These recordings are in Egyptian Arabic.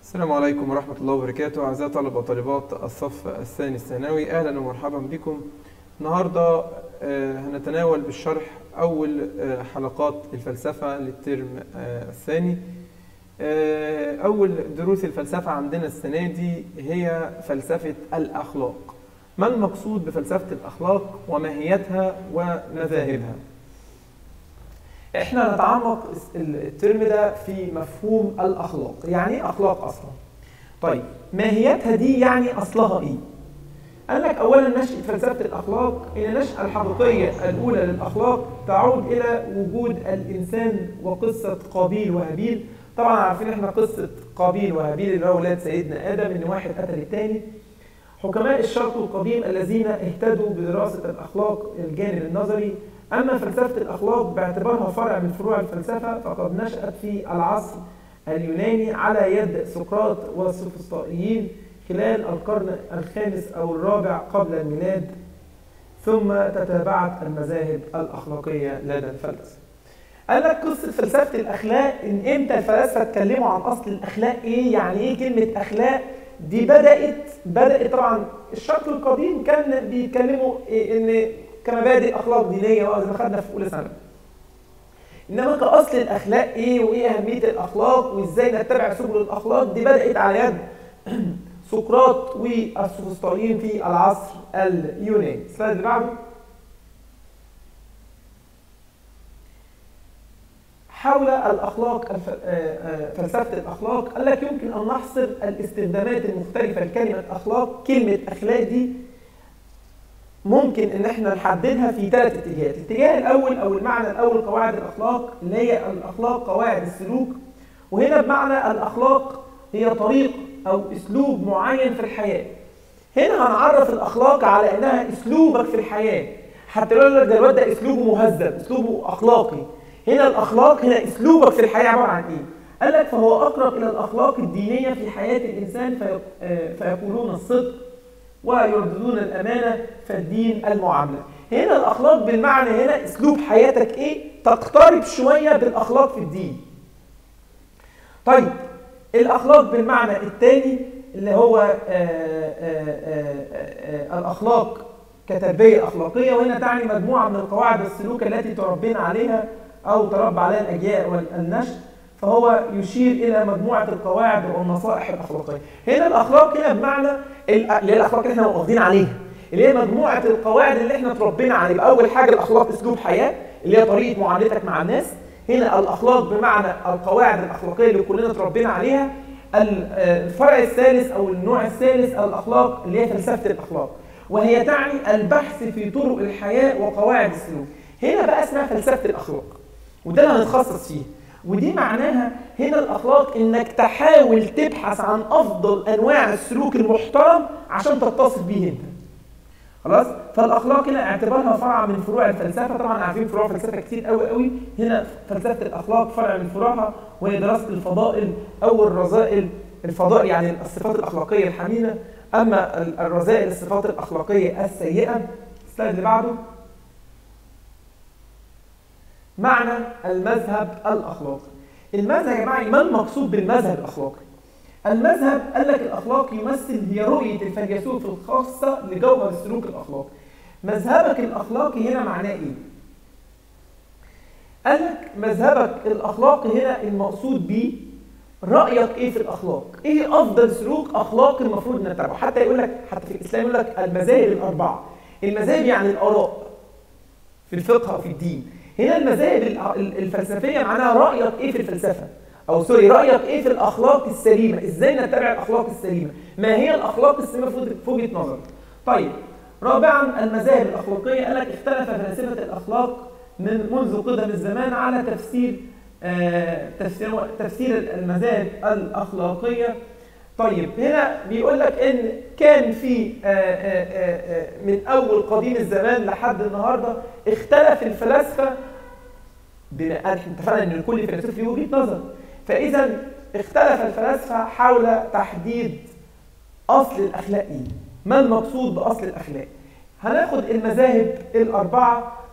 السلام عليكم ورحمة الله وبركاته أعزائي طلبة وطالبات الصف الثاني الثانوي أهلا ومرحبا بكم النهاردة آه، هنتناول بالشرح أول آه، حلقات الفلسفة للترم آه، الثاني آه، أول دروس الفلسفة عندنا السنة دي هي فلسفة الأخلاق ما المقصود بفلسفة الأخلاق وماهيتها ومذاهبها احنا نتعمق الترم ده في مفهوم الاخلاق يعني ايه اخلاق اصلا طيب ماهيتها دي يعني اصلها ايه قال لك اولا نشأة فلسفة الاخلاق ان النشأة الحقيقية الاولى للاخلاق تعود الى وجود الانسان وقصة قابيل وهابيل طبعا عارفين احنا قصة قابيل وهابيل اللي هو ولاد سيدنا ادم ان واحد قتل الثاني حكماء الشرق القديم الذين اهتدوا بدراسة الاخلاق الجانب النظري أما فلسفة الأخلاق باعتبارها فرع من فروع الفلسفة فقد نشأت في العصر اليوناني على يد سقراط والسوفسطائيين خلال القرن الخامس أو الرابع قبل الميلاد ثم تتابعت المذاهب الأخلاقية لدى الفلاسفة. قال لك قصة فلسفة الأخلاق إن إمتى الفلاسفة اتكلموا عن أصل الأخلاق إيه؟ يعني إيه كلمة أخلاق؟ دي بدأت بدأت طبعا الشرق القديم كان بيتكلموا إيه إن كمبادئ اخلاق دينيه وزي ما خدنا في اولى ثانوي انما كاصل الاخلاق ايه وايه اهميه الاخلاق وازاي نتبع سبل الاخلاق دي بدات على يد سقراط والسوفسطائيين في العصر اليوناني السلايد اللي بعده حول الاخلاق الف... فلسفه الاخلاق قال لك يمكن ان نحصر الاستخدامات المختلفه لكلمه اخلاق كلمه اخلاق دي ممكن ان احنا نحددها في ثلاث اتجاهات الاتجاه الاول او المعنى الاول قواعد الاخلاق اللي هي الاخلاق قواعد السلوك وهنا بمعنى الاخلاق هي طريق او اسلوب معين في الحياه هنا هنعرف الاخلاق على انها اسلوبك في الحياه حتى لو لك ده الواد ده اسلوبه مهذب اسلوبه اخلاقي هنا الاخلاق هنا اسلوبك في الحياه عباره عن ايه قال لك فهو اقرب الى الاخلاق الدينيه في حياه الانسان في فيقولون الصدق ويرددون الأمانة فالدين المعاملة هنا الأخلاق بالمعنى هنا أسلوب حياتك إيه تقترب شوية بالأخلاق في الدين طيب الأخلاق بالمعنى الثاني اللي هو آآ آآ آآ الأخلاق كتربية أخلاقية وهنا تعني مجموعة من القواعد والسلوك التي تربينا عليها أو تربى عليها الأجيال والنشء فهو يشير الى مجموعه القواعد والنصائح الاخلاقيه. هنا الاخلاق هنا بمعنى اللي هي الاخلاق اللي احنا واخدين عليها اللي هي مجموعه القواعد اللي احنا اتربينا عليها. اول حاجه الاخلاق اسلوب حياه اللي هي طريقه معاملتك مع الناس. هنا الاخلاق بمعنى القواعد الاخلاقيه اللي كلنا اتربينا عليها. الفرع الثالث او النوع الثالث الاخلاق اللي هي فلسفه الاخلاق. وهي تعني البحث في طرق الحياه وقواعد السلوك. هنا بقى اسمها فلسفه الاخلاق. وده اللي هنتخصص فيه. ودي معناها هنا الاخلاق انك تحاول تبحث عن افضل انواع السلوك المحترم عشان تتصل بيه انت خلاص فالاخلاق هنا اعتبارها فرع من فروع الفلسفه طبعا عارفين فروع الفلسفه كتير قوي قوي هنا فلسفه الاخلاق فرع من فروعها وهي دراسه الفضائل او الرذائل الفضائل يعني الصفات الاخلاقيه الحميده اما الرذائل الصفات الاخلاقيه السيئه السلايد اللي بعده معنى المذهب الاخلاقي المذهب يا جماعه ما المقصود بالمذهب الاخلاقي المذهب قال لك الاخلاق يمثل هي رؤيه الفيلسوف الخاصه لجوهر السلوك الاخلاقي مذهبك الاخلاقي هنا معناه ايه قال لك مذهبك الاخلاقي هنا المقصود بيه رايك ايه في الاخلاق ايه افضل سلوك اخلاقي المفروض نتبعه حتى يقول لك حتى في الاسلام يقول لك المذاهب الاربعه المذاهب يعني الاراء في الفقه وفي الدين هنا المذاهب الفلسفيه معناها رايك ايه في الفلسفه او سوري رايك ايه في الاخلاق السليمه ازاي نتبع الاخلاق السليمه ما هي الاخلاق السليمه في وجهه نظرك طيب رابعا المذاهب الاخلاقيه قال لك اختلف فلاسفه الاخلاق من منذ قدم الزمان على تفسير آه تفسير تفسير المذاهب الاخلاقيه طيب هنا بيقول لك ان كان في آآ آآ من اول قديم الزمان لحد النهارده اختلف الفلاسفه بما احنا اتفقنا ان كل فيلسوف له وجهه نظر فاذا اختلف الفلاسفه حول تحديد اصل الاخلاق ايه؟ ما المقصود باصل الاخلاق؟ هناخد المذاهب الاربعه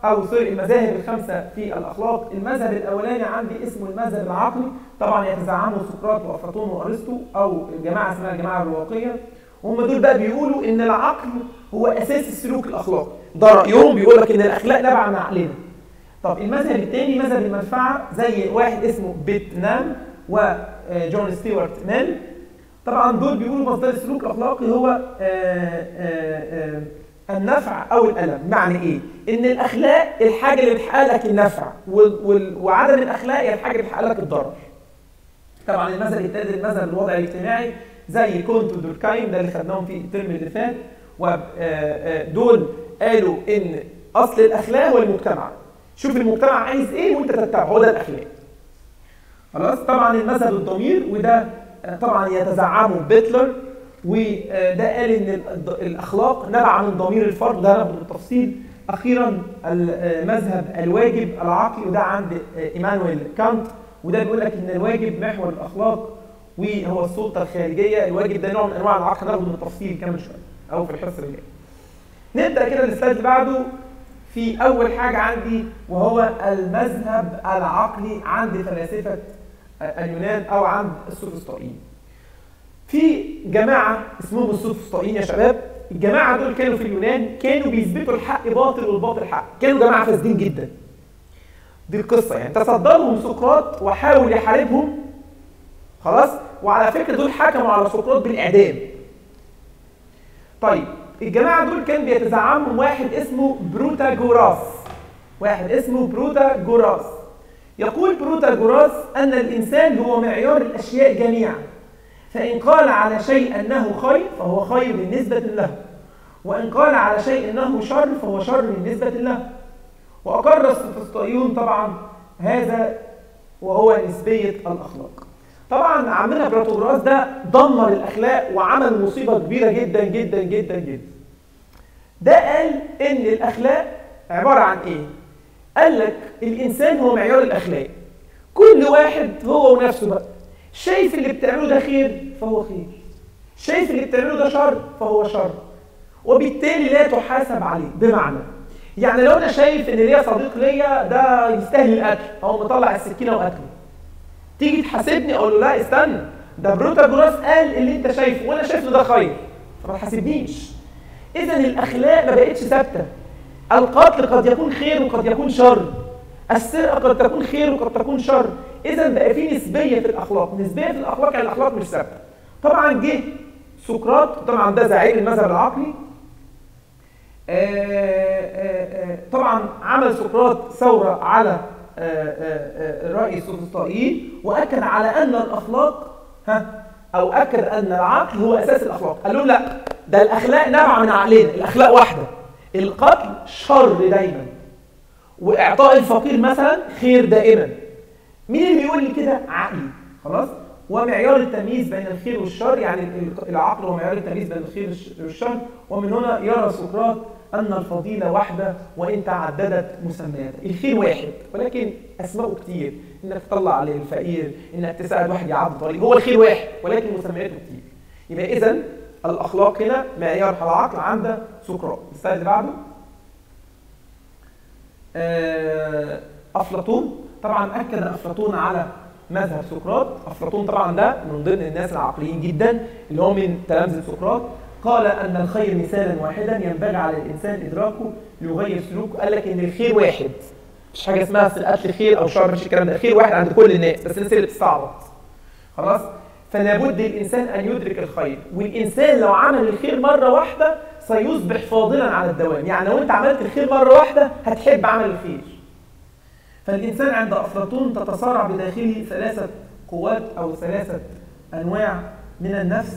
او سوري المذاهب الخمسه في الاخلاق المذهب الاولاني عندي اسمه المذهب العقلي طبعا يتزعمه سقراط وافلاطون وارسطو او الجماعه اسمها الجماعه الرواقيه وهم دول بقى بيقولوا ان العقل هو اساس السلوك الاخلاقي ده رايهم بيقول لك ان الاخلاق نابعه من عقلنا طب المذهب الثاني مذهب المنفعه زي واحد اسمه بيتنام وجون ستيوارت ميل طبعا دول بيقولوا مصدر السلوك الاخلاقي هو آآ آآ النفع او الالم معنى ايه ان الاخلاق الحاجه اللي بتحقق لك النفع وعدم الاخلاق هي الحاجه اللي بتحقق لك الضرر طبعا المذهب الثالث المذهب الوضعي الاجتماعي زي كونت ودوركايم ده اللي خدناهم في الترم اللي فات ودول قالوا ان اصل الاخلاق هو المجتمع شوف المجتمع عايز ايه وانت تتبعه هو ده الاخلاق خلاص طبعا المذهب الضمير وده طبعا يتزعمه بيتلر وده قال ان الاخلاق نبع من ضمير الفرد ده ناخده بالتفصيل اخيرا المذهب الواجب العقلي وده عند ايمانويل كانت وده بيقول لك ان الواجب محور الاخلاق وهو السلطه الخارجيه الواجب ده نوع من انواع العقل ناخده بالتفصيل كمان شويه او في الحصه اللي جايه نبدا كده السلايد اللي بعده في اول حاجه عندي وهو المذهب العقلي عند فلاسفه اليونان او عند السوفسطائيين في جماعه اسمهم السوفسطائيين يا شباب الجماعه دول كانوا في اليونان كانوا بيثبتوا الحق باطل والباطل حق كانوا جماعه فاسدين جدا دي القصه يعني تصدرهم سقراط وحاول يحاربهم خلاص وعلى فكره دول حكموا على سقراط بالاعدام طيب الجماعه دول كان بيتزعمهم واحد اسمه بروتاجوراس واحد اسمه بروتاجوراس يقول بروتاجوراس ان الانسان هو معيار الاشياء جميعا فان قال على شيء انه خير فهو خير بالنسبه له وان قال على شيء انه شر فهو شر بالنسبه له واقر السوفسطائيون طبعا هذا وهو نسبيه الاخلاق طبعا عمنا بروتاجوراس ده دمر الاخلاق وعمل مصيبه كبيره جدا جدا جدا جدا ده قال ان الاخلاق عباره عن ايه قال لك الانسان هو معيار الاخلاق كل واحد هو ونفسه بقى شايف اللي بتعمله ده خير فهو خير شايف اللي بتعمله ده شر فهو شر وبالتالي لا تحاسب عليه بمعنى يعني لو انا شايف ان ليا صديق ليا ده يستاهل القتل او مطلع السكينه وقتله تيجي تحاسبني اقول له لا استنى ده بروتاجوراس قال اللي انت شايفه وانا شايف ان ده خير فما تحاسبنيش اذا الاخلاق ما بقتش ثابته القتل قد يكون خير وقد يكون شر السرقه قد تكون خير وقد تكون شر اذا بقى في نسبيه في الاخلاق نسبيه في الاخلاق يعني الاخلاق مش ثابته طبعا جه سقراط طبعا ده زعيم المذهب العقلي آآ آآ طبعا عمل سقراط ثوره على الرأي السوفسطائي واكد على ان الاخلاق ها او اكد ان العقل هو اساس الاخلاق قال لهم لا ده الاخلاق نابعه من عقلنا الاخلاق واحده القتل شر دايما واعطاء الفقير مثلا خير دائما مين اللي بيقول لي كده عقلي خلاص ومعيار التمييز بين الخير والشر يعني العقل هو معيار التمييز بين الخير والشر ومن هنا يرى سقراط ان الفضيله واحده وان تعددت مسمياتها الخير واحد ولكن اسماءه كتير انك تطلع للفقير انك تساعد واحد يعدي طريق هو الخير واحد ولكن مسمياته كتير يبقى اذا الاخلاق هنا معيار العقل عند سقراط السلايد اللي بعده افلاطون طبعا اكد افلاطون على مذهب سقراط افلاطون طبعا ده من ضمن الناس العقليين جدا اللي هو من تلامذه سقراط قال ان الخير مثالا واحدا ينبغي على الانسان ادراكه ليغير سلوكه قال لك ان الخير واحد مش حاجه اسمها قتل خير او شر مش الكلام ده الخير واحد عند كل الناس بس الناس اللي بتستعبط خلاص فلا بد للانسان ان يدرك الخير والانسان لو عمل الخير مره واحده سيصبح فاضلا على الدوام يعني لو انت عملت الخير مره واحده هتحب عمل الخير فالإنسان عند أفلاطون تتصارع بداخله ثلاثة قوات أو ثلاثة أنواع من النفس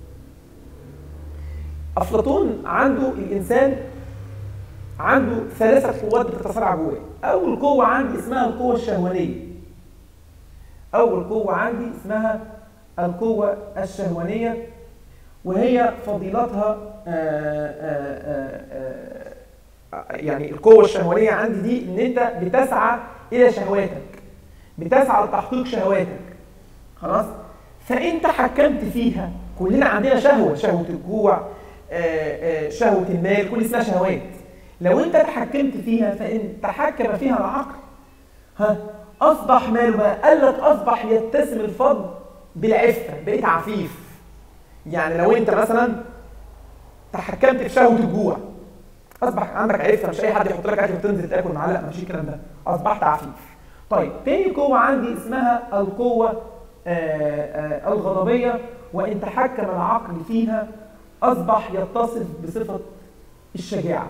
أفلاطون عنده الإنسان عنده ثلاثة قوات بتتصارع جواه أول قوة عندي اسمها القوة الشهوانية أول قوة عندي اسمها القوة الشهوانية وهي فضيلتها آآ آآ يعني القوة الشهوانية عندي دي إن أنت بتسعى إلى شهواتك بتسعى لتحقيق شهواتك خلاص فأنت حكمت فيها كلنا عندنا شهوة شهوة الجوع شهوة المال كل اسمها شهوات لو انت تحكمت فيها فان تحكم فيها العقل ها اصبح ماله بقى قال لك اصبح يتسم الفضل بالعفه بقيت عفيف يعني لو انت مثلا تحكمت في شهوه الجوع اصبح عندك عفه مش اي حد يحط لك اكل وتنزل تاكل معاه لا مفيش الكلام ده اصبحت عفيف طيب تاني قوه عندي اسمها القوه آآ آآ الغضبيه وان تحكم العقل فيها اصبح يتصف بصفه الشجاعه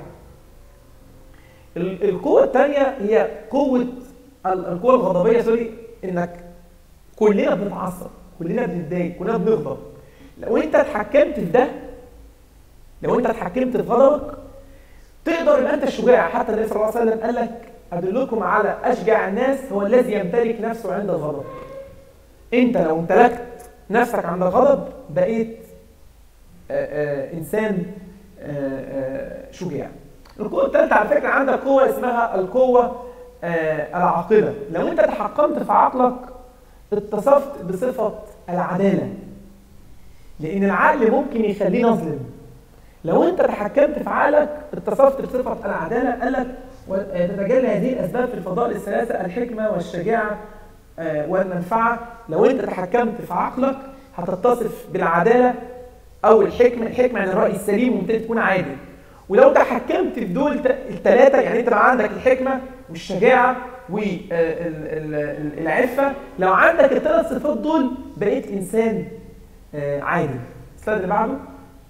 القوه الثانيه هي قوه القوه الغضبيه سوري انك كلنا بنتعصب كلنا بنتضايق كلنا بنغضب لو انت اتحكمت في ده لو انت اتحكمت في غضبك تقدر يبقى انت الشجاع حتى النبي صلى الله عليه وسلم قال لك ادلكم على اشجع الناس هو الذي يمتلك نفسه عند الغضب انت لو امتلكت نفسك عند الغضب بقيت آآ آآ انسان آآ شجاع القوه الثالثه على فكره عندك قوه اسمها القوه العاقله لو انت تحكمت في عقلك اتصفت بصفه العداله لان العقل ممكن يخليني اظلم لو انت تحكمت في عقلك اتصفت بصفه العداله قال لك تتجلى هذه الاسباب في الفضائل الثلاثه الحكمه والشجاعه والمنفعه لو انت تحكمت في عقلك هتتصف بالعداله او الحكمه الحكمه يعني الراي السليم وانت تكون عادل ولو تحكمت في دول الثلاثه يعني انت بقى عندك الحكمه والشجاعه والعفه لو عندك الثلاث صفات دول بقيت انسان عادل السلايد اللي بعده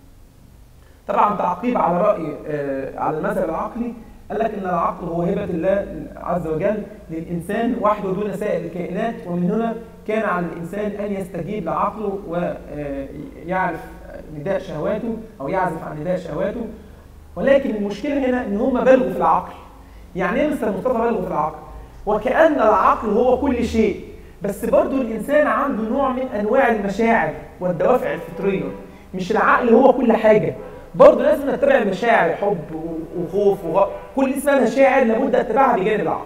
طبعا تعقيب على راي على المذهب العقلي قال لك ان العقل هو هبه الله عز وجل للانسان وحده دون سائر الكائنات ومن هنا كان على الانسان ان يستجيب لعقله ويعرف نداء شهواته او يعزف عن نداء شهواته ولكن المشكله هنا ان هم بلغوا في العقل يعني ايه مستر مصطفى بلغوا في العقل وكان العقل هو كل شيء بس برضه الانسان عنده نوع من انواع المشاعر والدوافع الفطريه مش العقل هو كل حاجه برضه لازم نتبع المشاعر حب وخوف وغ... كل دي اسمها مشاعر لابد اتباعها بجانب العقل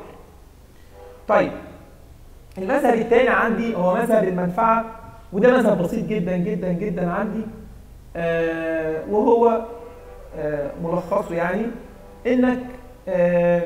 طيب المذهب الثاني عندي هو مذهب المنفعه وده مذهب بسيط جدا جدا جدا عندي آه وهو آه ملخصه يعني انك آه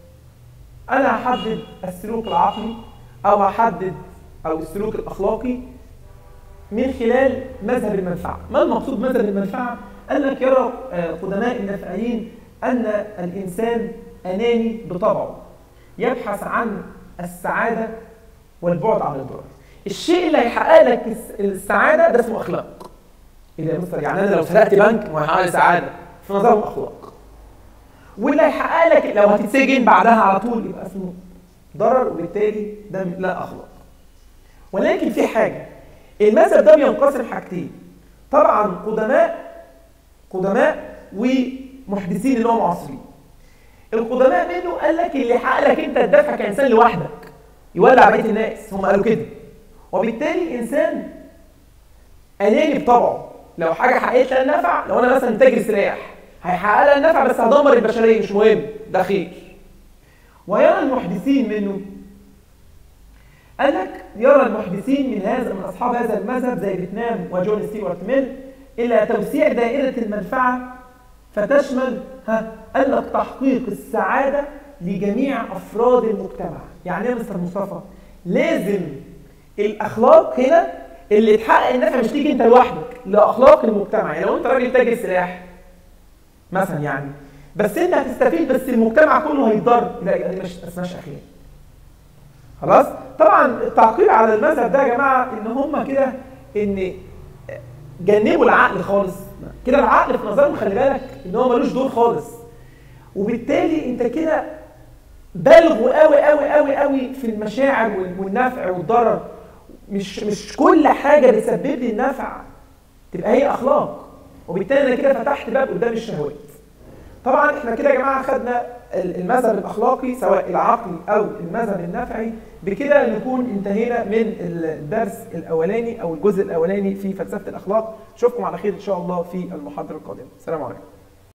انا هحدد السلوك العقلي او هحدد او السلوك الاخلاقي من خلال مذهب المنفعه ما المقصود مذهب المنفعه قال لك يرى قدماء النافعين ان الانسان اناني بطبعه يبحث عن السعاده والبعد عن الضرر الشيء اللي هيحقق لك السعاده ده اسمه اخلاق ايه ده يا مستر يعني انا لو سرقت بنك ما هيحقق لي سعاده في نظرهم اخلاق واللي هيحقق لك لو هتتسجن بعدها على طول يبقى اسمه ضرر وبالتالي ده لا اخلاق ولكن في حاجه المذهب ده بينقسم حاجتين طبعا قدماء قدماء ومحدثين اللي هم معاصرين القدماء منه قال لك اللي يحقق لك انت الدفع كانسان لوحدك يولع بقيه الناس هم قالوا كده وبالتالي انسان اناني بطبعه لو حاجه حققت لها النفع لو انا مثلا تاجر سلاح هيحقق لها النفع بس هدمر البشريه مش مهم ده خير ويرى المحدثين منه قال لك يرى المحدثين من هذا من اصحاب هذا المذهب زي فيتنام وجون ستيوارت ميل الى توسيع دائره المنفعه فتشمل ها قال لك تحقيق السعاده لجميع افراد المجتمع يعني ايه مستر مصطفى لازم الاخلاق هنا اللي تحقق النفع مش تيجي انت لوحدك لاخلاق المجتمع يعني لو انت راجل تاجر سلاح مثلا يعني بس انت هتستفيد بس المجتمع كله هيتضر لا دي مش اسمهاش اخلاق خلاص طبعا التعقيب على المذهب ده يا جماعه ان هم كده ان جنبوا العقل خالص كده العقل في نظرهم خلي بالك ان هو ملوش دور خالص وبالتالي انت كده بلغوا قوي قوي قوي قوي في المشاعر والنفع والضرر مش مش كل حاجه بتسبب لي النفع تبقى هي اخلاق وبالتالي انا كده فتحت باب قدام الشهوات طبعا احنا كده يا جماعه خدنا المذهب الاخلاقي سواء العقلي او المذهب النفعي بكده نكون انتهينا من الدرس الاولاني او الجزء الاولاني في فلسفه الاخلاق اشوفكم على خير ان شاء الله في المحاضره القادمه السلام عليكم